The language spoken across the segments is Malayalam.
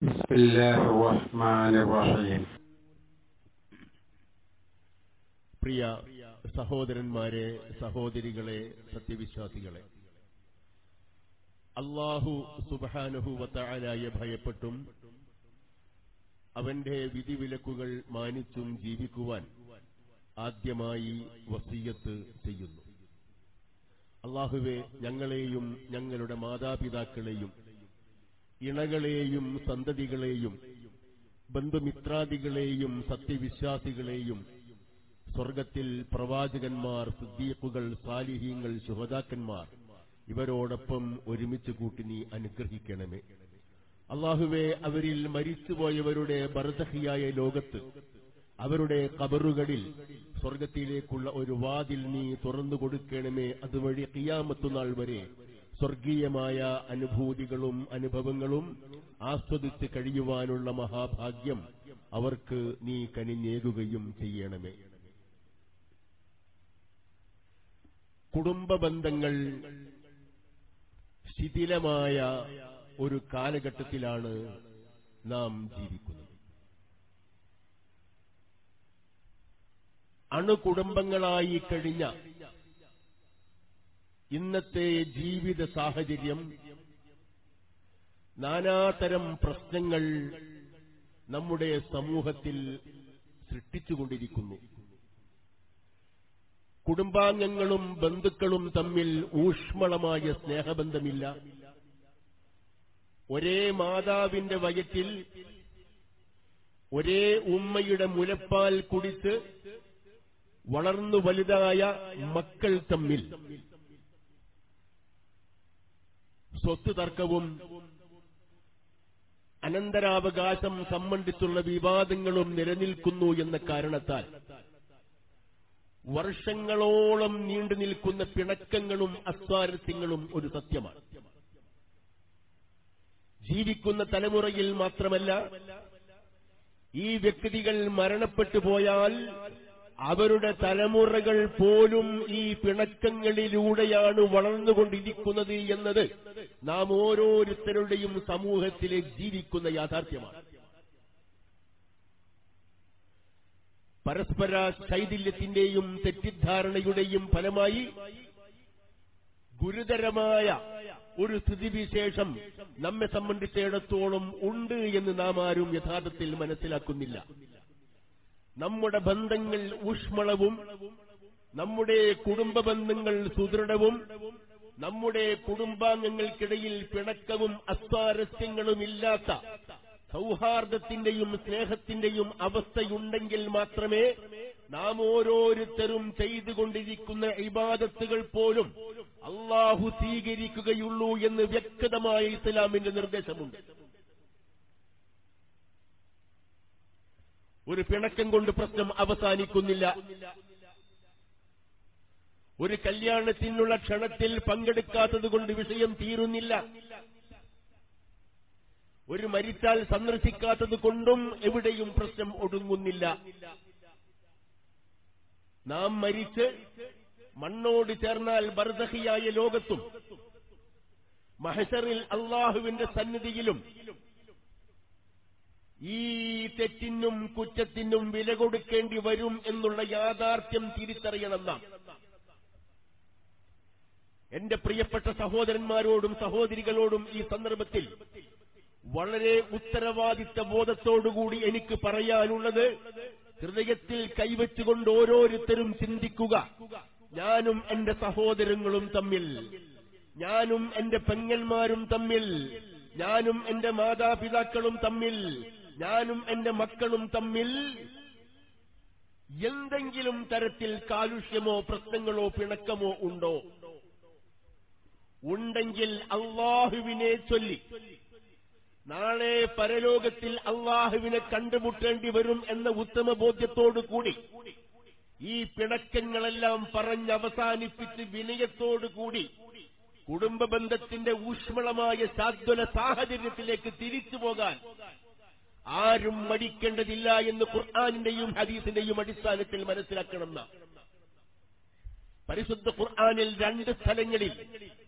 بسم الله الرحمن الرحيم പ്രിയ സഹോദരന്മാരെ സഹോദരികളെ സത്യവിശ്വാസികളെ അള്ളാഹു സുബാനുഹുവത്തായാലായ ഭയപ്പെട്ടും അവന്റെ വിധിവിലക്കുകൾ മാനിച്ചും ജീവിക്കുവാൻ ആദ്യമായി വസീയത്ത് ചെയ്യുന്നു അള്ളാഹുവെ ഞങ്ങളെയും ഞങ്ങളുടെ മാതാപിതാക്കളെയും ഇണകളെയും സന്തതികളെയും ബന്ധുമിത്രാദികളെയും സത്യവിശ്വാസികളെയും സ്വർഗത്തിൽ പ്രവാചകന്മാർ സിദ്ദീഖുകൾ സാലിഹീങ്ങൾ ശുഹദാക്കന്മാർ ഇവരോടൊപ്പം ഒരുമിച്ച് കൂട്ടി നീ അനുഗ്രഹിക്കണമേ അള്ളാഹുവെ അവരിൽ മരിച്ചുപോയവരുടെ ബർദഹിയായ ലോകത്ത് അവരുടെ കബറുകളിൽ സ്വർഗത്തിലേക്കുള്ള ഒരു വാതിൽ നീ തുറന്നു കൊടുക്കണമേ അതുവഴി കിയാമത്തുനാൾ വരെ സ്വർഗീയമായ അനുഭൂതികളും അനുഭവങ്ങളും ആസ്വദിച്ച് കഴിയുവാനുള്ള മഹാഭാഗ്യം അവർക്ക് നീ കനിഞ്ഞേകുകയും ചെയ്യണമേ കുടുംബ ബന്ധങ്ങൾ ശിഥിലമായ ഒരു കാലഘട്ടത്തിലാണ് നാം ജീവിക്കുന്നത് അണുകുടുംബങ്ങളായി കഴിഞ്ഞ ഇന്നത്തെ ജീവിത സാഹചര്യം നാനാതരം പ്രശ്നങ്ങൾ നമ്മുടെ സമൂഹത്തിൽ സൃഷ്ടിച്ചുകൊണ്ടിരിക്കുന്നു കുടുംബാംഗങ്ങളും ബന്ധുക്കളും തമ്മിൽ ഊഷ്മളമായ സ്നേഹബന്ധമില്ല ഒരേ മാതാവിന്റെ വയറ്റിൽ ഒരേ ഉമ്മയുടെ മുലപ്പാൽ കുടിച്ച് വളർന്നു വലുതായ മക്കൾ തമ്മിൽ സ്വത്ത് തർക്കവും അനന്തരാവകാശം സംബന്ധിച്ചുള്ള വിവാദങ്ങളും നിലനിൽക്കുന്നു എന്ന കാരണത്താൽ വർഷങ്ങളോളം നീണ്ടു നിൽക്കുന്ന പിണക്കങ്ങളും അസ്വാരസ്യങ്ങളും ഒരു സത്യമാണ് ജീവിക്കുന്ന തലമുറയിൽ മാത്രമല്ല ഈ വ്യക്തികൾ മരണപ്പെട്ടു പോയാൽ അവരുടെ തലമുറകൾ പോലും ഈ പിണക്കങ്ങളിലൂടെയാണ് വളർന്നുകൊണ്ടിരിക്കുന്നത് എന്നത് നാം ഓരോരുത്തരുടെയും സമൂഹത്തിലെ ജീവിക്കുന്ന യാഥാർത്ഥ്യമാണ് പരസ്പര ശൈഥില്യത്തിന്റെയും തെറ്റിദ്ധാരണയുടെയും ഫലമായി ഗുരുതരമായ ഒരു സ്ഥിതിവിശേഷം നമ്മെ സംബന്ധിച്ചിടത്തോളം ഉണ്ട് എന്ന് നാം ആരും യഥാർത്ഥത്തിൽ മനസ്സിലാക്കുന്നില്ല നമ്മുടെ ബന്ധങ്ങൾ ഊഷ്മളവും നമ്മുടെ കുടുംബ ബന്ധങ്ങൾ സുദൃഢവും നമ്മുടെ കുടുംബാംഗങ്ങൾക്കിടയിൽ പിണക്കവും അസ്വാരസ്യങ്ങളും ഇല്ലാത്ത സൗഹാർദ്ദത്തിന്റെയും സ്നേഹത്തിന്റെയും അവസ്ഥയുണ്ടെങ്കിൽ മാത്രമേ നാം ഓരോരുത്തരും ചെയ്തുകൊണ്ടിരിക്കുന്ന ഇബാദത്തുകൾ പോലും അള്ളാഹു സ്വീകരിക്കുകയുള്ളൂ എന്ന് വ്യക്തമായ ഇസ്ലാമിന്റെ നിർദ്ദേശമുണ്ട് ഒരു പിണക്കം കൊണ്ട് പ്രശ്നം അവസാനിക്കുന്നില്ല ഒരു കല്യാണത്തിനുള്ള ക്ഷണത്തിൽ പങ്കെടുക്കാത്തത് കൊണ്ട് വിഷയം തീരുന്നില്ല ഒരു മരിച്ചാൽ സന്ദർശിക്കാത്തത് കൊണ്ടും എവിടെയും പ്രശ്നം ഒടുങ്ങുന്നില്ല നാം മരിച്ച് മണ്ണോട് ചേർന്നാൽ ബർദഹിയായ ലോകത്തും മഹഷറിൽ അള്ളാഹുവിന്റെ സന്നിധിയിലും ഈ തെറ്റിനും കുറ്റത്തിനും വില കൊടുക്കേണ്ടി വരും എന്നുള്ള യാഥാർത്ഥ്യം തിരിച്ചറിയണം നാം എന്റെ പ്രിയപ്പെട്ട സഹോദരന്മാരോടും സഹോദരികളോടും ഈ സന്ദർഭത്തിൽ വളരെ ഉത്തരവാദിത്ത ബോധത്തോടുകൂടി എനിക്ക് പറയാനുള്ളത് ഹൃദയത്തിൽ കൈവച്ചുകൊണ്ട് ഓരോരുത്തരും ചിന്തിക്കുക ഞാനും എന്റെ സഹോദരങ്ങളും തമ്മിൽ ഞാനും എന്റെ പെങ്ങന്മാരും തമ്മിൽ ഞാനും എന്റെ മാതാപിതാക്കളും തമ്മിൽ ഞാനും എന്റെ മക്കളും തമ്മിൽ എന്തെങ്കിലും തരത്തിൽ കാലുഷ്യമോ പ്രശ്നങ്ങളോ പിണക്കമോ ഉണ്ടോ ഉണ്ടെങ്കിൽ അള്ളാഹുവിനെ ചൊല്ലി നാളെ പരലോകത്തിൽ അള്ളാഹുവിനെ കണ്ടുമുട്ടേണ്ടി വരും എന്ന ഉത്തമ ബോധ്യത്തോടു കൂടി ഈ പിണക്കങ്ങളെല്ലാം പറഞ്ഞവസാനിപ്പിച്ച് വിനയത്തോടുകൂടി കുടുംബ ബന്ധത്തിന്റെ ഊഷ്മളമായ ശാദ്വല സാഹചര്യത്തിലേക്ക് തിരിച്ചു പോകാൻ ആരും മടിക്കേണ്ടതില്ല എന്ന് ഖുർആാനിന്റെയും ഹദീസിന്റെയും അടിസ്ഥാനത്തിൽ മനസ്സിലാക്കണം നാം പരിശുദ്ധ ഖുർആാനിൽ രണ്ട് സ്ഥലങ്ങളിൽ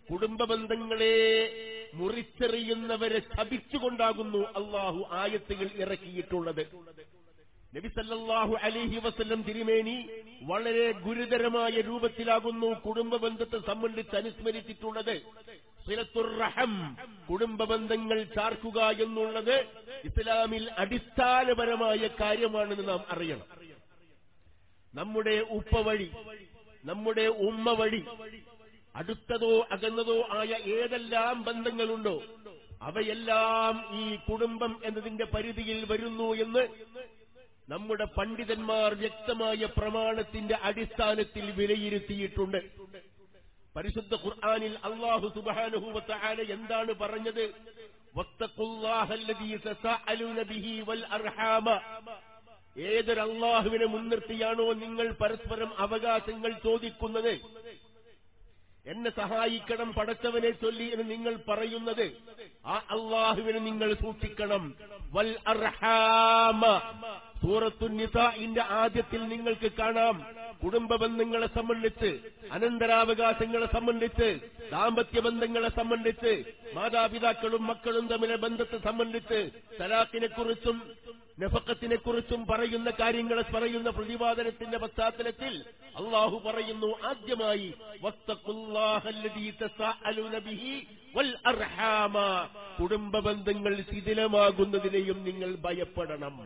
കുടുംബ ബന്ധങ്ങളെ മുറിച്ചെറിയുന്നവരെ ശപിച്ചുകൊണ്ടാകുന്നു അള്ളാഹു ആയത്തുകൾ ഇറക്കിയിട്ടുള്ളത് നബി സല്ലല്ലാഹു അലൈഹി വസല്ലം തിരുമേനി വളരെ ഗുരുതരമായ രൂപത്തിലാകുന്നു കുടുംബ ബന്ധത്തെ സംബന്ധിച്ച് അനുസ്മരിച്ചിട്ടുള്ളത് സിലത്തുർ റഹം കുടുംബ ബന്ധങ്ങൾ ചാർക്കുക എന്നുള്ളത് ഇസ്ലാമിൽ അടിസ്ഥാനപരമായ കാര്യമാണെന്ന് നാം അറിയണം നമ്മുടെ ഉപ്പ വഴി നമ്മുടെ ഉമ്മ വഴി അടുത്തതോ അകന്നതോ ആയ ഏതെല്ലാം ബന്ധങ്ങളുണ്ടോ അവയെല്ലാം ഈ കുടുംബം എന്നതിന്റെ പരിധിയിൽ വരുന്നു എന്ന് നമ്മുടെ പണ്ഡിതന്മാർ വ്യക്തമായ പ്രമാണത്തിന്റെ അടിസ്ഥാനത്തിൽ വിലയിരുത്തിയിട്ടുണ്ട് പരിശുദ്ധ ഖുർആാനിൽ അള്ളാഹു സുബാനുഹൂവത്ത ആല എന്താണ് പറഞ്ഞത് വത്തഖുല്ലാഹല്ലദീ തസഅലൂന ബിഹി വൽ അർഹാമ ഏതൊരു അള്ളാഹുവിനെ മുൻനിർത്തിയാണോ നിങ്ങൾ പരസ്പരം അവകാശങ്ങൾ ചോദിക്കുന്നത് എന്നെ സഹായിക്കണം പടച്ചവനെ ചൊല്ലി എന്ന് നിങ്ങൾ പറയുന്നത് ആ അള്ളാഹുവിനെ നിങ്ങൾ സൂക്ഷിക്കണം വൽ അർഹാമ സൂറത്തു നിസാഇന്റെ ആദ്യത്തിൽ നിങ്ങൾക്ക് കാണാം കുടുംബ ബന്ധങ്ങളെ സംബന്ധിച്ച് അനന്തരാവകാശങ്ങളെ സംബന്ധിച്ച് ദാമ്പത്യ ബന്ധങ്ങളെ സംബന്ധിച്ച് മാതാപിതാക്കളും മക്കളും തമ്മിലെ ബന്ധത്തെ സംബന്ധിച്ച് തലാഖിനെ കുറിച്ചും നഫക്കത്തിനെ കുറിച്ചും പറയുന്ന കാര്യങ്ങളെ പറയുന്ന പ്രതിപാദനത്തിന്റെ പശ്ചാത്തലത്തിൽ അള്ളാഹു പറയുന്നു ആദ്യമായി വത്തഖുല്ലാഹല്ലദീ തസഅലൂന ബിഹി വൽ അർഹാമ കുടുംബ ബന്ധങ്ങൾ ശിഥിലമാകുന്നതിനെയും നിങ്ങൾ ഭയപ്പെടണം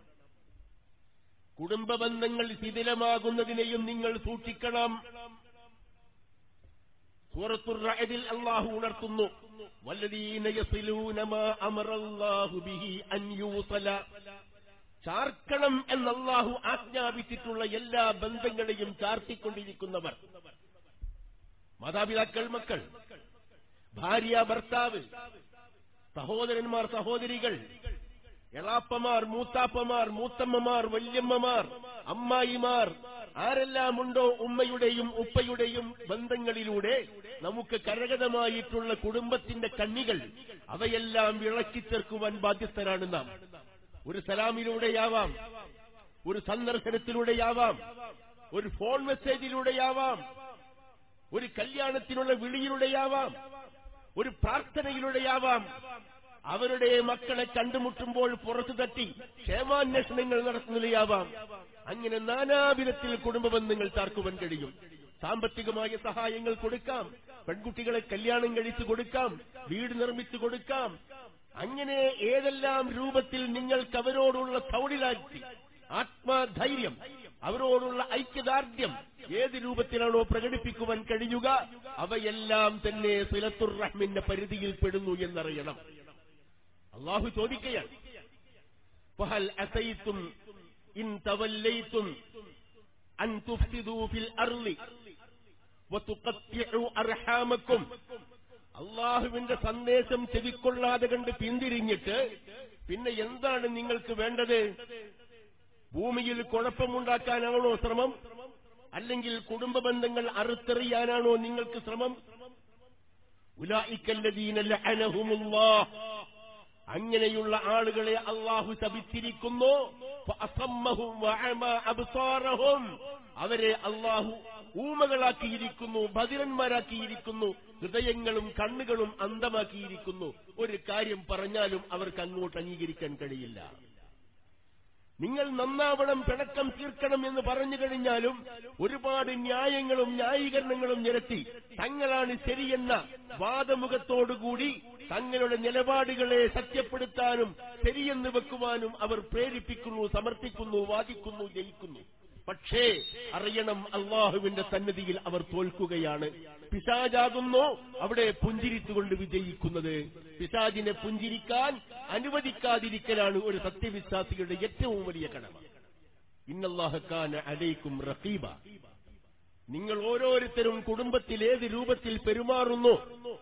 കുടുംബ ബന്ധങ്ങൾ ശിഥിലമാകുന്നതിനെയും നിങ്ങൾ സൂക്ഷിക്കണം സൂറത്തുർ റഅദിൽ അല്ലാഹു ഉണർത്തുന്നു വല്ലദീന യസിലൂന മാ അമറല്ലാഹു ബിഹി അൻ യൂസല ചാർക്കണം എന്ന് അല്ലാഹു ആജ്ഞാപിച്ചിട്ടുള്ള എല്ലാ ബന്ധങ്ങളെയും ചാർത്തിക്കൊണ്ടിരിക്കുന്നവർ മാതാപിതാക്കൾ മക്കൾ ഭാര്യ ഭർത്താവ് സഹോദരന്മാർ സഹോദരികൾ എളാപ്പമാർ മൂത്താപ്പമാർ മൂത്തമ്മമാർ വല്യമ്മമാർ അമ്മായിമാർ ആരെല്ലാം ഉണ്ടോ ഉമ്മയുടെയും ഉപ്പയുടെയും ബന്ധങ്ങളിലൂടെ നമുക്ക് കരഗതമായിട്ടുള്ള കുടുംബത്തിന്റെ കണ്ണികൾ അവയെല്ലാം വിളക്കിച്ചേർക്കുവാൻ ബാധ്യസ്ഥരാണ് നാം ഒരു സലാമിലൂടെയാവാം ഒരു സന്ദർശനത്തിലൂടെയാവാം ഒരു ഫോൺ മെസ്സേജിലൂടെയാവാം ഒരു കല്യാണത്തിനുള്ള വിളിയിലൂടെയാവാം ഒരു പ്രാർത്ഥനയിലൂടെയാവാം അവരുടെ മക്കളെ കണ്ടുമുട്ടുമ്പോൾ പുറത്തു തട്ടി ക്ഷേമാന്വേഷണങ്ങൾ നടത്തുന്നതിലാവാം അങ്ങനെ നാനാവിധത്തിൽ കുടുംബ ബന്ധങ്ങൾ ചാർക്കുവാൻ കഴിയും സാമ്പത്തികമായ സഹായങ്ങൾ കൊടുക്കാം പെൺകുട്ടികളെ കല്യാണം കഴിച്ചു കൊടുക്കാം വീട് നിർമ്മിച്ചു കൊടുക്കാം അങ്ങനെ ഏതെല്ലാം രൂപത്തിൽ നിങ്ങൾക്ക് അവരോടുള്ള സൗടിലാറ്റി ആത്മധൈര്യം അവരോടുള്ള ഐക്യദാർഢ്യം ഏത് രൂപത്തിലാണോ പ്രകടിപ്പിക്കുവാൻ കഴിയുക അവയെല്ലാം തന്നെ സിലത്തുർ റഹ്മിന്റെ പരിധിയിൽ പെടുന്നു എന്നറിയണം അള്ളാഹു ചോദിക്കുകയാണ് ഫഹൽ അസൈത്തും ഇൻ തവല്ലൈത്തും അൻ തുഫ്സിദൂ ഫിൽ അർളി വതുഖത്തിഉ അർഹാമക്കും അള്ളാഹുവിന്റെ സന്ദേശം ചെവിക്കൊള്ളാതെ കണ്ട് പിന്തിരിഞ്ഞിട്ട് പിന്നെ എന്താണ് നിങ്ങൾക്ക് വേണ്ടത് ഭൂമിയിൽ കുഴപ്പമുണ്ടാക്കാനാണോ ശ്രമം അല്ലെങ്കിൽ കുടുംബ ബന്ധങ്ങൾ അറുത്തെറിയാനാണോ നിങ്ങൾക്ക് ശ്രമം ഉലായിക്കല്ലദീന ലഅനഹുമുല്ലാഹ് അങ്ങനെയുള്ള ആളുകളെ അള്ളാഹു ശപിച്ചിരിക്കുന്നു ഫഅസമ്മഹും വഅമ അബ്സാറഹും അവരെ അള്ളാഹു ഊമകളാക്കിയിരിക്കുന്നു ഭദിരന്മാരാക്കിയിരിക്കുന്നു ഹൃദയങ്ങളും കണ്ണുകളും അന്തമാക്കിയിരിക്കുന്നു ഒരു കാര്യം പറഞ്ഞാലും അവർക്ക് അങ്ങോട്ട് അംഗീകരിക്കാൻ കഴിയില്ല നിങ്ങൾ നന്നാവണം പിണക്കം തീർക്കണം എന്ന് പറഞ്ഞു കഴിഞ്ഞാലും ഒരുപാട് ന്യായങ്ങളും ന്യായീകരണങ്ങളും നിരത്തി തങ്ങളാണ് ശരിയെന്ന വാദമുഖത്തോടുകൂടി തങ്ങളുടെ നിലപാടുകളെ സത്യപ്പെടുത്താനും ശരിയെന്ന് വെക്കുവാനും അവർ പ്രേരിപ്പിക്കുന്നു സമർത്ഥിക്കുന്നു വാദിക്കുന്നു ജയിക്കുന്നു പക്ഷേ അറിയണം അള്ളാഹുവിന്റെ സന്നിധിയിൽ അവർ തോൽക്കുകയാണ് പിശാജാകുന്നു അവിടെ പുഞ്ചിരിച്ചുകൊണ്ട് വിജയിക്കുന്നത് പിശാജിനെ പുഞ്ചിരിക്കാൻ അനുവദിക്കാതിരിക്കലാണ് ഒരു സത്യവിശ്വാസികളുടെ ഏറ്റവും വലിയ കടമ ഇന്നല്ലാഹക്കാന അലൈക്കും റഖീബ നിങ്ങൾ ഓരോരുത്തരും കുടുംബത്തിൽ ഏത് രൂപത്തിൽ പെരുമാറുന്നു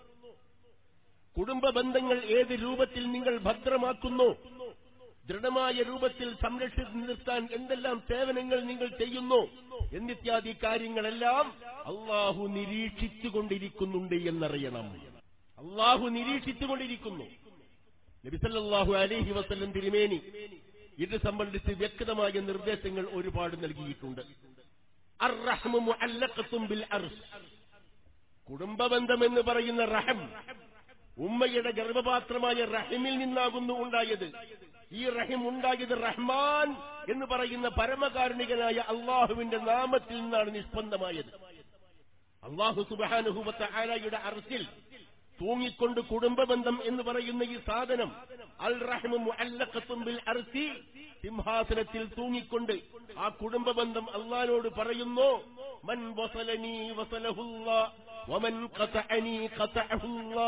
കുടുംബ ബന്ധങ്ങൾ ഏത് രൂപത്തിൽ നിങ്ങൾ ഭദ്രമാക്കുന്നു ദൃഢമായ രൂപത്തിൽ സംരക്ഷിച്ചു നിർത്താൻ എന്തെല്ലാം സേവനങ്ങൾ നിങ്ങൾ ചെയ്യുന്നു എന്നിത്യാദി കാര്യങ്ങളെല്ലാം അള്ളാഹു നിരീക്ഷിച്ചുകൊണ്ടിരിക്കുന്നുണ്ട് എന്നറിയണം അള്ളാഹു നിരീക്ഷിച്ചുകൊണ്ടിരിക്കുന്നു നബിസല്ലാഹു അലൈഹി വസല്ലം തിരുമേനി ഇത് സംബന്ധിച്ച് വ്യക്തമായ നിർദ്ദേശങ്ങൾ ഒരുപാട് നൽകിയിട്ടുണ്ട് അർറഹ്മു മുഅല്ലഖത്തും ബിൽ അർശ് കുടുംബബന്ധം എന്ന് പറയുന്ന റഹം ഉമ്മയുടെ ഗർഭപാത്രമായ റഹിമിൽ നിന്നാകുന്നു ഉണ്ടായത് ഈ റഹിം ഉണ്ടായത് റഹ്മാൻ എന്ന് പറയുന്ന പരമകാരുണികനായ അള്ളാഹുവിന്റെ നാമത്തിൽ നിന്നാണ് നിഷ്പന്ദമായത് അള്ളാഹു സുബാനുഹുബത്ത ആലയുടെ അർസിൽ തൂങ്ങിക്കൊണ്ട് കുടുംബബന്ധം എന്ന് പറയുന്ന ഈ സാധനം അൽ റഹ്മു ബിൽ അർസി സിംഹാസനത്തിൽ തൂങ്ങിക്കൊണ്ട് ആ കുടുംബബന്ധം അള്ളഹാനോട് പറയുന്നു മൻ വസലനി വസലഹുല്ലാ വമൻ ഖതഅനി ഖതഅഹുല്ലാ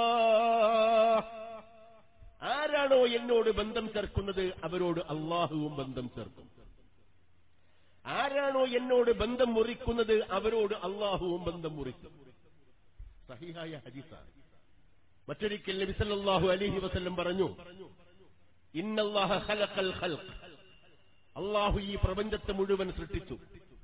ആരാണോ എന്നോട് ബന്ധം ചേർക്കുന്നത് അവരോട് അള്ളാഹുവും ബന്ധം ചേർക്കും ആരാണോ എന്നോട് ബന്ധം മുറിക്കുന്നത് അവരോട് അള്ളാഹുവും ബന്ധം മുറിക്കും സഹിഹായ ഹദീസാണ് മറ്റൊരിക്കൽ നബി സല്ലല്ലാഹു അലൈഹി വസല്ലം പറഞ്ഞു ഇന്നല്ലാഹ ഖലഖൽ ഖൽഖ് അള്ളാഹു ഈ പ്രപഞ്ചത്തെ മുഴുവൻ സൃഷ്ടിച്ചു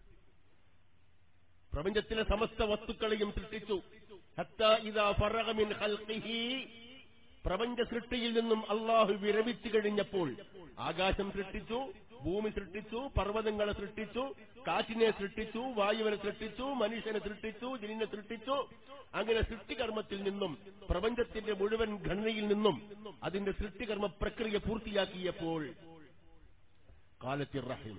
പ്രപഞ്ചത്തിലെ സമസ്ത വസ്തുക്കളെയും സൃഷ്ടിച്ചു ഹത്താ ഇദാ ഫറഗ മിൻ ഖൽഖിഹി പ്രപഞ്ച സൃഷ്ടിയിൽ നിന്നും അള്ളാഹു വിരമിച്ചു കഴിഞ്ഞപ്പോൾ ആകാശം സൃഷ്ടിച്ചു ഭൂമി സൃഷ്ടിച്ചു പർവ്വതങ്ങളെ സൃഷ്ടിച്ചു കാറ്റിനെ സൃഷ്ടിച്ചു വായുവിനെ സൃഷ്ടിച്ചു മനുഷ്യനെ സൃഷ്ടിച്ചു ജിനിനെ സൃഷ്ടിച്ചു അങ്ങനെ സൃഷ്ടികർമ്മത്തിൽ നിന്നും പ്രപഞ്ചത്തിന്റെ മുഴുവൻ ഘടനയിൽ നിന്നും അതിന്റെ സൃഷ്ടികർമ്മ പ്രക്രിയ പൂർത്തിയാക്കിയപ്പോൾ കാലത്തി റഹീം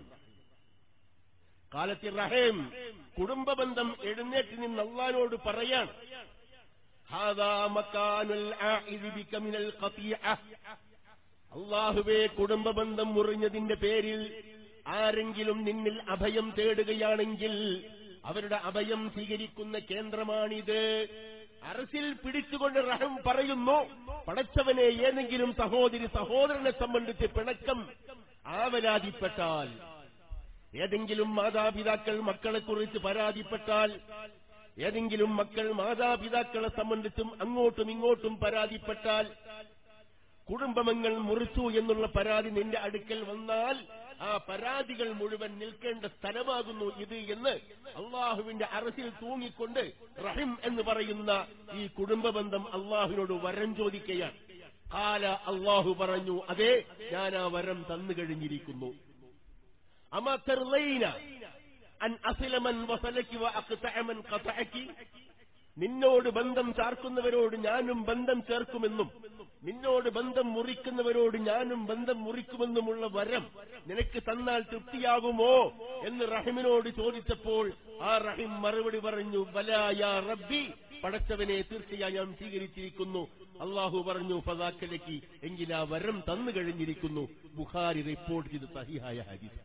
കാലത്തി റഹീം കുടുംബബന്ധം എഴുന്നേറ്റ് നിന്ന് അള്ളഹാനോട് പറയാൻ ഹാദാ മക്കാനുൽ ആഇദി ബിക മിനൽ ഖതിഅ അള്ളാഹുവേ കുടുംബബന്ധം മുറിഞ്ഞതിന്റെ പേരിൽ ആരെങ്കിലും നിന്നിൽ അഭയം തേടുകയാണെങ്കിൽ അവരുടെ അഭയം സ്വീകരിക്കുന്ന കേന്ദ്രമാണിത് അറസിൽ പിടിച്ചുകൊണ്ട് റഹം പറയുന്നു പടച്ചവനെ ഏതെങ്കിലും സഹോദരി സഹോദരനെ സംബന്ധിച്ച് പിണക്കം ആവലാതിപ്പെട്ടാൽ ഏതെങ്കിലും മാതാപിതാക്കൾ മക്കളെക്കുറിച്ച് പരാതിപ്പെട്ടാൽ ഏതെങ്കിലും മക്കൾ മാതാപിതാക്കളെ സംബന്ധിച്ചും അങ്ങോട്ടും ഇങ്ങോട്ടും പരാതിപ്പെട്ടാൽ കുടുംബങ്ങൾ മുറിച്ചു എന്നുള്ള പരാതി നിന്റെ അടുക്കൽ വന്നാൽ ആ പരാതികൾ മുഴുവൻ നിൽക്കേണ്ട സ്ഥലമാകുന്നു ഇത് എന്ന് അള്ളാഹുവിന്റെ അറസിൽ തൂങ്ങിക്കൊണ്ട് റഹിം എന്ന് പറയുന്ന ഈ കുടുംബബന്ധം അള്ളാഹുവിനോട് വരം ചോദിക്കുകയാണ് കാല അള്ളാഹു പറഞ്ഞു അതെ ഞാൻ ആ വരം തന്നു കഴിഞ്ഞിരിക്കുന്നു അമത്തർലൈന അൻ അസിലമൻ വസലക്കി വ അഖ്തഅമൻ ഖതഅക്കി നിന്നോട് ബന്ധം ചാർക്കുന്നവരോട് ഞാനും ബന്ധം ചേർക്കുമെന്നും നിന്നോട് ബന്ധം മുറിക്കുന്നവരോട് ഞാനും ബന്ധം മുറിക്കുമെന്നുമുള്ള വരം നിനക്ക് തന്നാൽ തൃപ്തിയാകുമോ എന്ന് റഹിമിനോട് ചോദിച്ചപ്പോൾ ആ റഹിം മറുപടി പറഞ്ഞു ബലായ റബ്ബി പടച്ചവനെ തീർച്ചയായും ഞാൻ സ്വീകരിച്ചിരിക്കുന്നു അള്ളാഹു പറഞ്ഞു ഫതാക്കലക്കി എങ്കിൽ ആ വരം തന്നു കഴിഞ്ഞിരിക്കുന്നു ബുഖാരി റിപ്പോർട്ട് ചെയ്ത് സഹിഹായ ഹദീസ്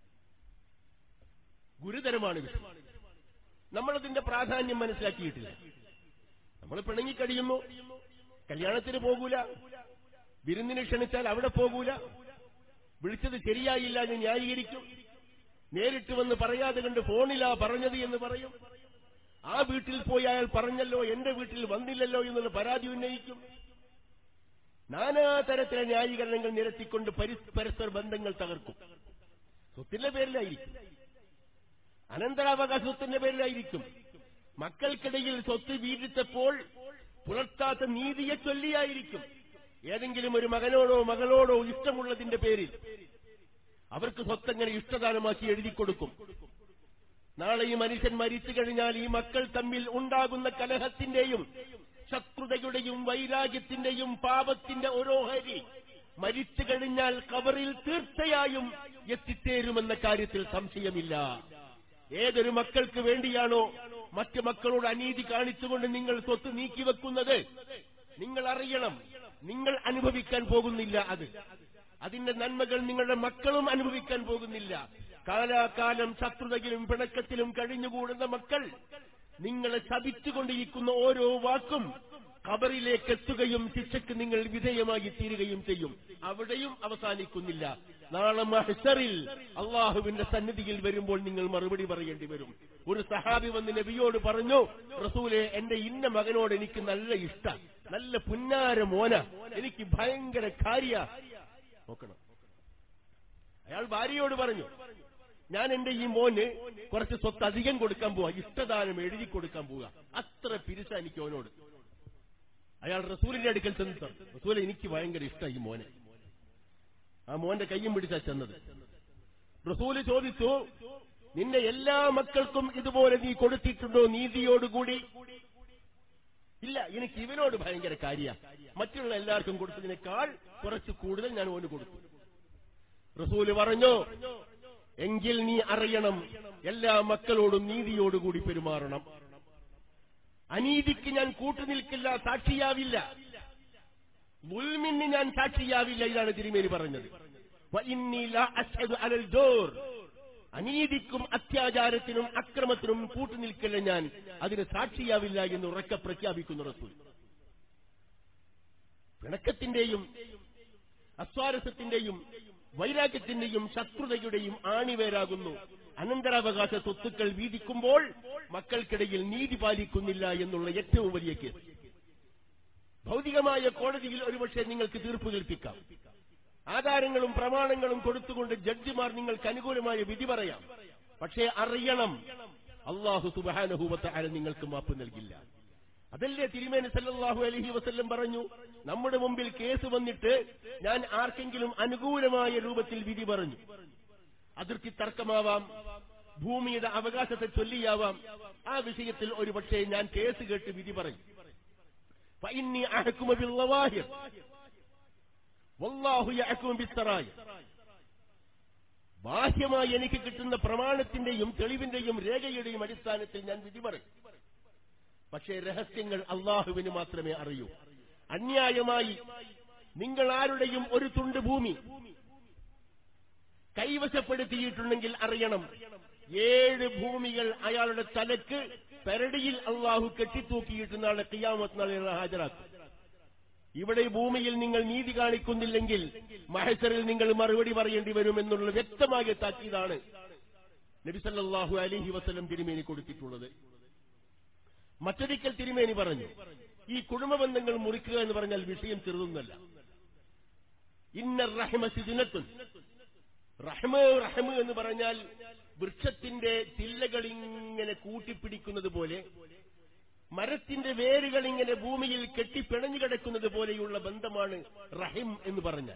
ഗുരുതരമാണ് വിഷയം നമ്മളതിന്റെ പ്രാധാന്യം മനസ്സിലാക്കിയിട്ടില്ല നമ്മൾ പിണങ്ങിക്കഴിയുന്നു കല്യാണത്തിന് പോകൂല വിരുന്നിന് ക്ഷണിച്ചാൽ അവിടെ പോകൂല വിളിച്ചത് ശരിയായില്ല എന്ന് ന്യായീകരിക്കും നേരിട്ട് വന്ന് പറയാതെ കണ്ട് ഫോണിലാ പറഞ്ഞത് എന്ന് പറയും ആ വീട്ടിൽ പോയി അയാൾ പറഞ്ഞല്ലോ എന്റെ വീട്ടിൽ വന്നില്ലല്ലോ എന്നുള്ള പരാതി ഉന്നയിക്കും നാനാതരത്തിലെ ന്യായീകരണങ്ങൾ നിരത്തിക്കൊണ്ട് പരസ്പര ബന്ധങ്ങൾ തകർക്കും സ്വത്തിന്റെ പേരിലായിരിക്കും അനന്തരാവകാശ സ്വത്തിന്റെ പേരിലായിരിക്കും മക്കൾക്കിടയിൽ സ്വത്ത് വീതിച്ചപ്പോൾ പുലർത്താത്ത നീതിയെ ചൊല്ലിയായിരിക്കും ഏതെങ്കിലും ഒരു മകനോടോ മകളോടോ ഇഷ്ടമുള്ളതിന്റെ പേരിൽ അവർക്ക് സ്വത്തങ്ങനെ ഇഷ്ടദാനമാക്കി എഴുതി കൊടുക്കും നാളെ ഈ മനുഷ്യൻ മരിച്ചു കഴിഞ്ഞാൽ ഈ മക്കൾ തമ്മിൽ ഉണ്ടാകുന്ന കലഹത്തിന്റെയും ശത്രുതയുടെയും വൈരാഗ്യത്തിന്റെയും പാപത്തിന്റെ ഓരോഹരി മരിച്ചു കഴിഞ്ഞാൽ കബറിൽ തീർച്ചയായും എത്തിച്ചേരുമെന്ന കാര്യത്തിൽ സംശയമില്ല ഏതൊരു മക്കൾക്ക് വേണ്ടിയാണോ മറ്റ് മക്കളോട് അനീതി കാണിച്ചുകൊണ്ട് നിങ്ങൾ സ്വത്ത് നീക്കിവെക്കുന്നത് നിങ്ങൾ അറിയണം നിങ്ങൾ അനുഭവിക്കാൻ പോകുന്നില്ല അത് അതിന്റെ നന്മകൾ നിങ്ങളുടെ മക്കളും അനുഭവിക്കാൻ പോകുന്നില്ല കാലാകാലം ശത്രുതയിലും പിണക്കത്തിലും കഴിഞ്ഞുകൂടുന്ന മക്കൾ നിങ്ങളെ ശപിച്ചുകൊണ്ടിരിക്കുന്ന ഓരോ വാക്കും ഖബറിലേക്ക് എത്തുകയും ശിക്ഷയ്ക്ക് നിങ്ങൾ വിധേയമായി തീരുകയും ചെയ്യും അവിടെയും അവസാനിക്കുന്നില്ല നാളെ മഹ്സറിൽ അള്ളാഹുവിന്റെ സന്നിധിയിൽ വരുമ്പോൾ നിങ്ങൾ മറുപടി പറയേണ്ടി വരും ഒരു സഹാബി വന്ന് നബിയോട് പറഞ്ഞു റസൂലെ എന്റെ ഇന്ന മകനോട് എനിക്ക് നല്ല ഇഷ്ട നല്ല പുന്നാര മോന എനിക്ക് ഭയങ്കര കാര്യ നോക്കണം അയാൾ ഭാര്യയോട് പറഞ്ഞു ഞാൻ എന്റെ ഈ മോന് കുറച്ച് സ്വത്ത് അധികം കൊടുക്കാൻ പോവാ ഇഷ്ടദാനം എഴുതി കൊടുക്കാൻ പോവുക അത്ര പിരിസ എനിക്ക് അവനോട് അയാൾ റസൂലിന്റെ അടുക്കൽ ചെന്ന് റസൂലെ എനിക്ക് ഭയങ്കര ഇഷ്ടമായി ഈ മോനെ ആ മോന്റെ കയ്യും പിടിച്ചാ ചെന്നത് റസൂല് ചോദിച്ചു നിന്റെ എല്ലാ മക്കൾക്കും ഇതുപോലെ നീ കൊടുത്തിട്ടുണ്ടോ നീതിയോടുകൂടി ഇല്ല എനിക്ക് ഇവനോട് ഭയങ്കര കാര്യ മറ്റുള്ള എല്ലാവർക്കും കൊടുത്തതിനേക്കാൾ കുറച്ച് കൂടുതൽ ഞാൻ ഓന് കൊടുത്തു റസൂല് പറഞ്ഞു എങ്കിൽ നീ അറിയണം എല്ലാ മക്കളോടും നീതിയോടുകൂടി പെരുമാറണം അനീതിക്ക് ഞാൻ കൂട്ടുനിൽക്കില്ല സാക്ഷിയാവില്ല മുൽമിന് ഞാൻ സാക്ഷിയാവില്ല ഇതാണ് തിരുമേനി പറഞ്ഞത് വഇന്നീ ലാ അശ്ഹദു അലൽ ജോർ അനീതിക്കും അത്യാചാരത്തിനും അക്രമത്തിനും കൂട്ടുനിൽക്കില്ല ഞാൻ അതിന് സാക്ഷിയാവില്ല എന്ന് ഉറക്കെ പ്രഖ്യാപിക്കുന്നു റസൂൽ പിണക്കത്തിന്റെയും അസ്വാരസ്യത്തിന്റെയും വൈരാഗ്യത്തിന്റെയും ശത്രുതയുടെയും ആണിവേരാകുന്നു അനന്തരാവകാശ സ്വത്തുക്കൾ വീതിക്കുമ്പോൾ മക്കൾക്കിടയിൽ നീതി പാലിക്കുന്നില്ല എന്നുള്ള ഏറ്റവും വലിയ കേസ് ഭൗതികമായ കോടതിയിൽ ഒരുപക്ഷെ നിങ്ങൾക്ക് തീർപ്പ് കൽപ്പിക്കാം ആധാരങ്ങളും പ്രമാണങ്ങളും കൊടുത്തുകൊണ്ട് ജഡ്ജിമാർ നിങ്ങൾക്ക് അനുകൂലമായ വിധി പറയാം പക്ഷേ അറിയണം അള്ളാഹു സുബാനഹൂവത്തെ ആരെ നിങ്ങൾക്ക് മാപ്പ് നൽകില്ല അതല്ലേ തിരുമേനി സല്ലല്ലാഹു അലൈഹി വസല്ലം പറഞ്ഞു നമ്മുടെ മുമ്പിൽ കേസ് വന്നിട്ട് ഞാൻ ആർക്കെങ്കിലും അനുകൂലമായ രൂപത്തിൽ വിധി പറഞ്ഞു അതിർത്തി തർക്കമാവാം ഭൂമിയുടെ അവകാശത്തെ ചൊല്ലിയാവാം ആ വിഷയത്തിൽ ഒരുപക്ഷെ ഞാൻ കേസ് കേട്ട് വിധി പറയും فإني أحكم بالظواهر والله يحكم بالسرائر ബാഹ്യമായി എനിക്ക് കിട്ടുന്ന പ്രമാണത്തിന്റെയും തെളിവിന്റെയും രേഖയുടെയും അടിസ്ഥാനത്തിൽ ഞാൻ വിധി പറയും പക്ഷേ രഹസ്യങ്ങൾ അള്ളാഹുവിന് മാത്രമേ അറിയൂ അന്യായമായി നിങ്ങൾ ആരുടെയും ഒരു തുണ്ട് ഭൂമി കൈവശപ്പെടുത്തിയിട്ടുണ്ടെങ്കിൽ അറിയണം ഏഴ് ഭൂമികൾ അയാളുടെ തലക്ക് പെരടിയിൽ അള്ളാഹു കെട്ടിത്തൂക്കിയിട്ട് നാളെ കിയാമത്ത് നാളെ ഹാജരാക്കും ഇവിടെ ഭൂമിയിൽ നിങ്ങൾ നീതി കാണിക്കുന്നില്ലെങ്കിൽ മഹസറിൽ നിങ്ങൾ മറുപടി പറയേണ്ടി വരുമെന്നുള്ള വ്യക്തമായ താക്കീതാണ് നബിസല്ലാഹു അലിഹി വസ്ലം തിരുമേനി കൊടുത്തിട്ടുള്ളത് മറ്റൊരിക്കൽ തിരുമേനി പറഞ്ഞു ഈ കുടുംബ ബന്ധങ്ങൾ മുറിക്കുക എന്ന് പറഞ്ഞാൽ വിഷയം ചെറുതൊന്നല്ല ഇന്ന റഹ്മ സിദിനത്തുൻ റഹ്മ റഹ്മ എന്ന് പറഞ്ഞാൽ വൃക്ഷത്തിന്റെ ചില്ലകൾ ഇങ്ങനെ കൂട്ടിപ്പിടിക്കുന്നത് പോലെ മരത്തിന്റെ വേരുകൾ ഇങ്ങനെ ഭൂമിയിൽ കെട്ടിപ്പിണഞ്ഞു കിടക്കുന്നത് പോലെയുള്ള ബന്ധമാണ് റഹിം എന്ന് പറഞ്ഞാൽ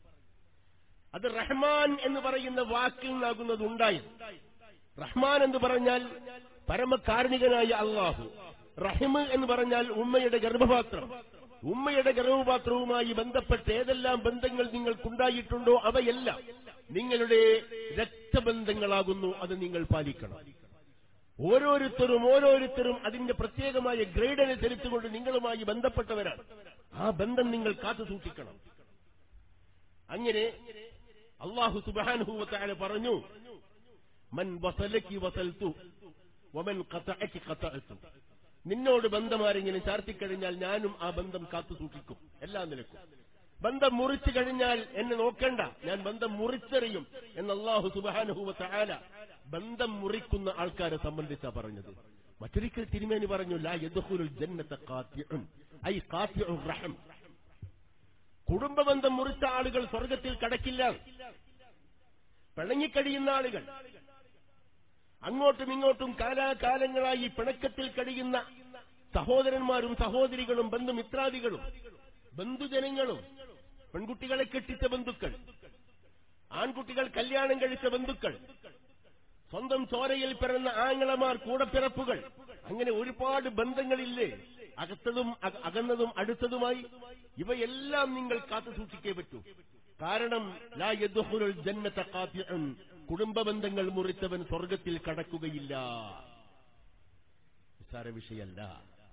അത് റഹ്മാൻ എന്ന് പറയുന്ന വാക്കിൽ നിന്നാകുന്നത് ഉണ്ടായത് റഹ്മാൻ എന്ന് പറഞ്ഞാൽ പരമകാരുണികനായ അള്ളാഹു റഹിമ് എന്ന് പറഞ്ഞാൽ ഉമ്മയുടെ ഗർഭപാത്രം ഉമ്മയുടെ ഗർഭപാത്രവുമായി ബന്ധപ്പെട്ട് ഏതെല്ലാം ബന്ധങ്ങൾ നിങ്ങൾക്കുണ്ടായിട്ടുണ്ടോ അവയെല്ലാം നിങ്ങളുടെ രക്തബന്ധങ്ങളാകുന്നു അത് നിങ്ങൾ പാലിക്കണം ഓരോരുത്തരും ഓരോരുത്തരും അതിന്റെ പ്രത്യേകമായ ഗ്രേഡ് അനുസരിച്ചുകൊണ്ട് നിങ്ങളുമായി ബന്ധപ്പെട്ടവരാണ് ആ ബന്ധം നിങ്ങൾ കാത്തു സൂക്ഷിക്കണം അങ്ങനെ അള്ളാഹു സുബാനുഭൂവത്തായ പറഞ്ഞു മൻ വസലക്കി വസൽത്തു വമൻ ഖതഅക്കി ഖതഅത്തു നിന്നോട് ബന്ധമാരെങ്കിലും ചാർത്തിക്കഴിഞ്ഞാൽ ഞാനും ആ ബന്ധം കാത്തു സൂക്ഷിക്കും എല്ലാ നിലക്കും ബന്ധം മുറിച്ചു കഴിഞ്ഞാൽ എന്നെ നോക്കണ്ട ഞാൻ ബന്ധം മുറിച്ചെറിയും എന്ന് അള്ളാഹു സുബാനുഭൂവത്ത ആല ബന്ധം മുറിക്കുന്ന ആൾക്കാരെ സംബന്ധിച്ചാ പറഞ്ഞത് മറ്റൊരിക്കൽ തിരുമേനി പറഞ്ഞു ലാ യദ്ഖുലുൽ ജന്നത ഖാത്തിഉൻ ഐ ഖാത്തിഉർ റഹം കുടുംബബന്ധം മുറിച്ച ആളുകൾ സ്വർഗത്തിൽ കടക്കില്ല പിണങ്ങിക്കഴിയുന്ന ആളുകൾ അങ്ങോട്ടും ഇങ്ങോട്ടും കാലാകാലങ്ങളായി പിണക്കത്തിൽ കഴിയുന്ന സഹോദരന്മാരും സഹോദരികളും ബന്ധുമിത്രാദികളും ബന്ധുജനങ്ങളും പെൺകുട്ടികളെ കെട്ടിച്ച ബന്ധുക്കൾ ആൺകുട്ടികൾ കല്യാണം കഴിച്ച ബന്ധുക്കൾ സ്വന്തം ചോരയിൽ പിറന്ന ആങ്ങളമാർ കൂടപ്പിറപ്പുകൾ അങ്ങനെ ഒരുപാട് ബന്ധങ്ങളില്ലേ അകത്തതും അക- അകന്നതും അടുത്തതുമായി ഇവയെല്ലാം നിങ്ങൾ കാത്തു സൂക്ഷിക്കേ പറ്റൂ കാരണം ലാ യദ്ഖുലുൽ ജന്നത ഖാത്തിഉൻ കുടുംബ ബന്ധങ്ങൾ മുറിച്ചവൻ സ്വർഗത്തിൽ കടക്കുകയില്ല നിസ്സാര വിഷയല്ല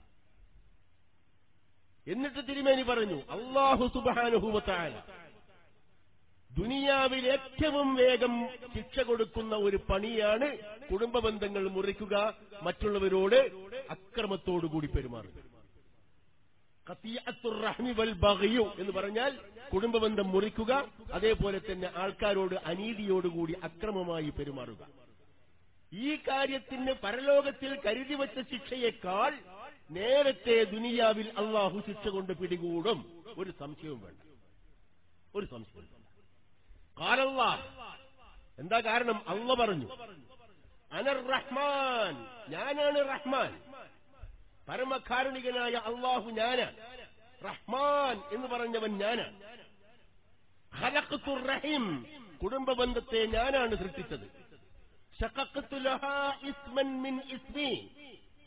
എന്നിട്ട് തിരുമേനി പറഞ്ഞു അള്ളാഹു സുബാനുഭൂവത്തായ ദുനിയാവിൽ ഏറ്റവും വേഗം ശിക്ഷ കൊടുക്കുന്ന ഒരു പണിയാണ് കുടുംബ ബന്ധങ്ങൾ മുറിക്കുക മറ്റുള്ളവരോട് അക്രമത്തോടുകൂടി പെരുമാറുക ഖത്തിയത്തുർ റഹ്മി വൽ ബഗ്യു എന്ന് പറഞ്ഞാൽ കുടുംബബന്ധം മുറിക്കുക അതേപോലെ തന്നെ ആൾക്കാരോട് അനീതിയോടുകൂടി അക്രമമായി പെരുമാറുക ഈ കാര്യത്തിന് പരലോകത്തിൽ കരുതി വച്ച ശിക്ഷയേക്കാൾ നേരത്തെ ദുനിയാവിൽ അള്ളാഹു ശിക്ഷ കൊണ്ട് പിടികൂടും ഒരു സംശയവും വേണ്ട ഒരു സംശയവും വേണ്ട കാലല്ലാ എന്താ കാരണം അള്ള പറഞ്ഞു അനർ റഹ്മാൻ ഞാനാണ് റഹ്മാൻ പരമകാരുണികനായ അള്ളാഹു ഞാനാണ് റഹ്മാൻ എന്ന് പറഞ്ഞവൻ ഞാനാണ് ഖലഖ്തുർ റഹീം കുടുംബ ബന്ധത്തെ ഞാനാണ് സൃഷ്ടിച്ചത് ശഖഖ്തു ലഹാ ഇസ്മൻ മിൻ ഇസ്മി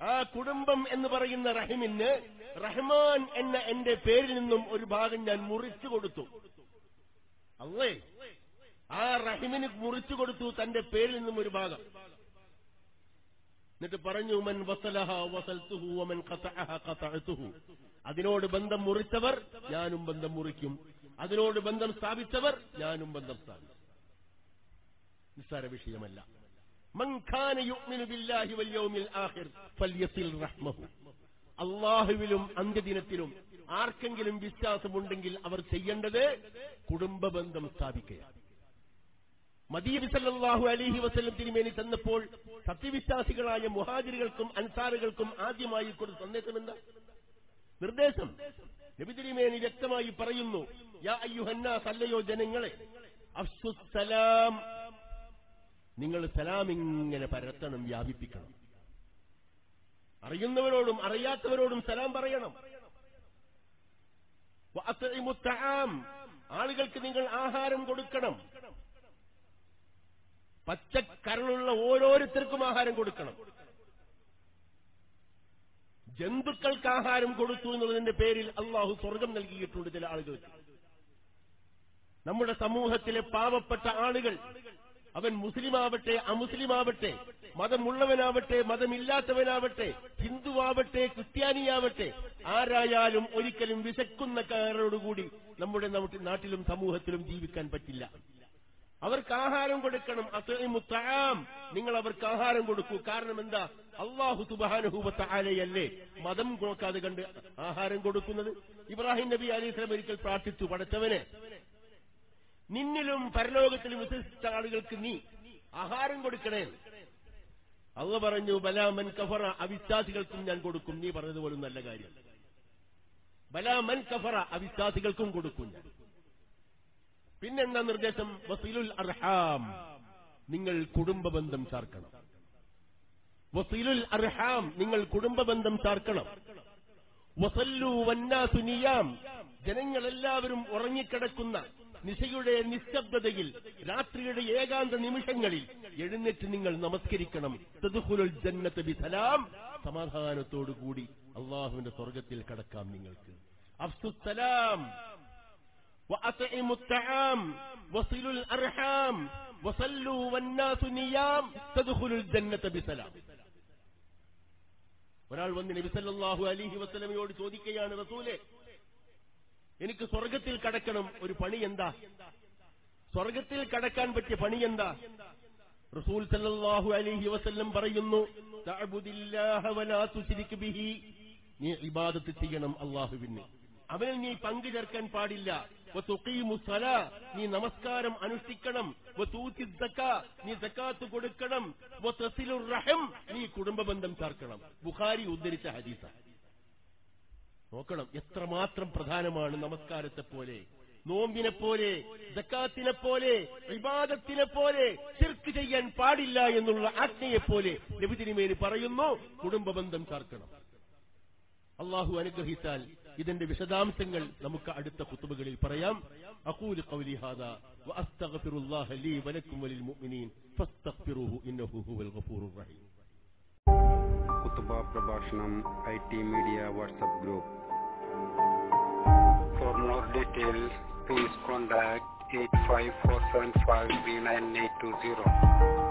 ആ കുടുംബം എന്ന് പറയുന്ന റഹിമിന് റഹ്മാൻ എന്ന എന്റെ പേരിൽ നിന്നും ഒരു ഭാഗം ഞാൻ മുറിച്ചു കൊടുത്തു അല്ലേ ആ റഹിമിന് മുറിച്ചു കൊടുത്തു തന്റെ പേരിൽ നിന്നും ഒരു ഭാഗം എന്നിട്ട് പറഞ്ഞു മൻ വസലഹ വസൽത്തുഹു വമൻ ഖതഅഹ ഖതഅതുഹു അതിനോട് ബന്ധം മുറിച്ചവർ ഞാനും ബന്ധം മുറിക്കും അതിനോട് ബന്ധം സ്ഥാപിച്ചവർ ഞാനും ബന്ധം സ്ഥാപിക്കും നിസ്സാര വിഷയമല്ല മൻ ഖാന യുഅ്മിനു ബില്ലാഹി വൽ യൗമിൽ ആഖിർ ഫൽയസിൽ റഹ്മഹു അള്ളാഹുവിലും അന്ത്യദിനത്തിലും ആർക്കെങ്കിലും വിശ്വാസമുണ്ടെങ്കിൽ അവർ ചെയ്യേണ്ടത് കുടുംബ ബന്ധം സ്ഥാപിക്കുകയാണ് മദീബി സല്ലല്ലാഹു അലൈഹി വസല്ലം തിരുമേനി ചെന്നപ്പോൾ സത്യവിശ്വാസികളായ മുഹാജിറുകൾക്കും അൻസാറുകൾക്കും ആദ്യമായി കൊടുത്ത സന്ദേശം എന്താ നിർദ്ദേശം നബി തിരുമേനി വ്യക്തമായി പറയുന്നു യാ അയ്യുഹന്ന സല്ലയോ ജനങ്ങളെ അഫ്സുസലാം നിങ്ങൾ സലാം ഇങ്ങനെ പരത്തണം വ്യാപിപ്പിക്കണം അറിയുന്നവരോടും അറിയാത്തവരോടും സലാം പറയണം വഅത്ഇമു തആം ആളുകൾക്ക് നിങ്ങൾ ആഹാരം കൊടുക്കണം പച്ചക്കരളുള്ള ഓരോരുത്തർക്കും ആഹാരം കൊടുക്കണം ജന്തുക്കൾക്ക് ആഹാരം കൊടുത്തു എന്നുള്ളതിന്റെ പേരിൽ അള്ളാഹു സ്വർഗം നൽകിയിട്ടുണ്ട് ചില ആളുകൾക്ക് നമ്മുടെ സമൂഹത്തിലെ പാവപ്പെട്ട ആളുകൾ അവൻ മുസ്ലിമാവട്ടെ അമുസ്ലിമാവട്ടെ മതമുള്ളവനാവട്ടെ മതമില്ലാത്തവനാവട്ടെ ഹിന്ദുവാവട്ടെ ക്രിസ്ത്യാനിയാവട്ടെ ആരായാലും ഒരിക്കലും വിശക്കുന്നക്കാരോടുകൂടി നമ്മുടെ നമ്മുടെ നാട്ടിലും സമൂഹത്തിലും ജീവിക്കാൻ പറ്റില്ല അവർക്ക് ആഹാരം കൊടുക്കണം അസൈമുത്താം നിങ്ങൾ അവർക്ക് ആഹാരം കൊടുക്കൂ കാരണം എന്താ അള്ളാഹു സുബാനുഭൂവത്ത ആലയല്ലേ മതം നോക്കാതെ കണ്ട് ആഹാരം കൊടുക്കുന്നത് ഇബ്രാഹിം നബി അലൈഹി സ്വലം ഒരിക്കൽ പ്രാർത്ഥിച്ചു പടച്ചവനെ നിന്നിലും പരലോകത്തിലും വിശ്വസിച്ച ആളുകൾക്ക് നീ ആഹാരം കൊടുക്കണേ അള്ള പറഞ്ഞു ബലാമൻ കഫറ അവിശ്വാസികൾക്കും ഞാൻ കൊടുക്കും നീ പറഞ്ഞതുപോലും നല്ല കാര്യം ബലാമൻ കഫറ അവിശ്വാസികൾക്കും കൊടുക്കും ഞാൻ പിന്നെന്താ നിർദ്ദേശം വസീലുൽ അർഹാം നിങ്ങൾ കുടുംബ ബന്ധം ചാർക്കണം വസീലുൽ അർഹാം നിങ്ങൾ കുടുംബ ബന്ധം ചാർക്കണം വസല്ലു വന്നാസു നിയാം ജനങ്ങളെല്ലാവരും ഉറങ്ങിക്കിടക്കുന്ന നിശയുടെ നിശബ്ദതയിൽ രാത്രിയുടെ ഏകാന്ത നിമിഷങ്ങളിൽ എഴുന്നേറ്റ് നിങ്ങൾ നമസ്കരിക്കണം തദ്ഖുലുൽ ജന്നത്ത് ബിസലാം സമാധാനത്തോടുകൂടി അള്ളാഹുവിന്റെ സ്വർഗത്തിൽ കടക്കാം നിങ്ങൾക്ക് അഫ്സുസലാം وأطعموا الطعام وصلوا الأرحام وصلوا والناس نيام تدخلوا الجنة بسلام ഒരാൾ വന്ന് നബി സല്ലല്ലാഹു അലൈഹി വസല്ലമയോട് ചോദിക്കുകയാണ് റസൂലെ എനിക്ക് സ്വർഗത്തിൽ കടക്കണം ഒരു പണി എന്താ സ്വർഗത്തിൽ കടക്കാൻ പറ്റിയ പണി എന്താ റസൂൽ സല്ലല്ലാഹു അലൈഹി വസല്ലം പറയുന്നു തഅബുദില്ലാഹ വലാ തുശ്രിക് ബിഹി നീ ഇബാദത്ത് ചെയ്യണം അള്ളാഹുവിന് അവനിൽ നീ പങ്കു ചേർക്കാൻ പാടില്ല വതുഖീമു സ്വലാ, നീ നമസ്കാരം അനുഷ്ഠിക്കണം വതൂത്തി സക്കാ, നീ സക്കാത്ത് കൊടുക്കണം വതസിലുർ റഹം നീ കുടുംബ ബന്ധം ചേർക്കണം ബുഖാരി ഉദ്ധരിച്ച ഹദീസ നോക്കണം എത്രമാത്രം പ്രധാനമാണ് നമസ്കാരത്തെ പോലെ നോമ്പിനെ പോലെ ജക്കാത്തിനെ പോലെ വിവാദത്തിനെ പോലെ ചെർക്ക് ചെയ്യാൻ പാടില്ല എന്നുള്ള ആജ്ഞയെ പോലെ നബിതിരിമേനി പറയുന്നു കുടുംബ ബന്ധം ചേർക്കണം അള്ളാഹു അനുഗ്രഹിച്ചാൽ ഇതിന്റെ വിശദാംശങ്ങൾ നമുക്ക് അടുത്ത കുത്തുബകളിൽ പറയാം അഖൂലു ഖൗലി ഹാദാ വഅസ്തഗ്ഫിറുല്ലാഹ ലീ വലക്കും വലിൽ മുഅ്മിനീൻ ഫസ്തഗ്ഫിറുഹു ഇന്നഹു ഹുവൽ ഗഫൂറുർ റഹീം കുത്തുബ പ്രഭാഷണം I T media WhatsApp group for more details please contact eight five four seven five three nine eight two zero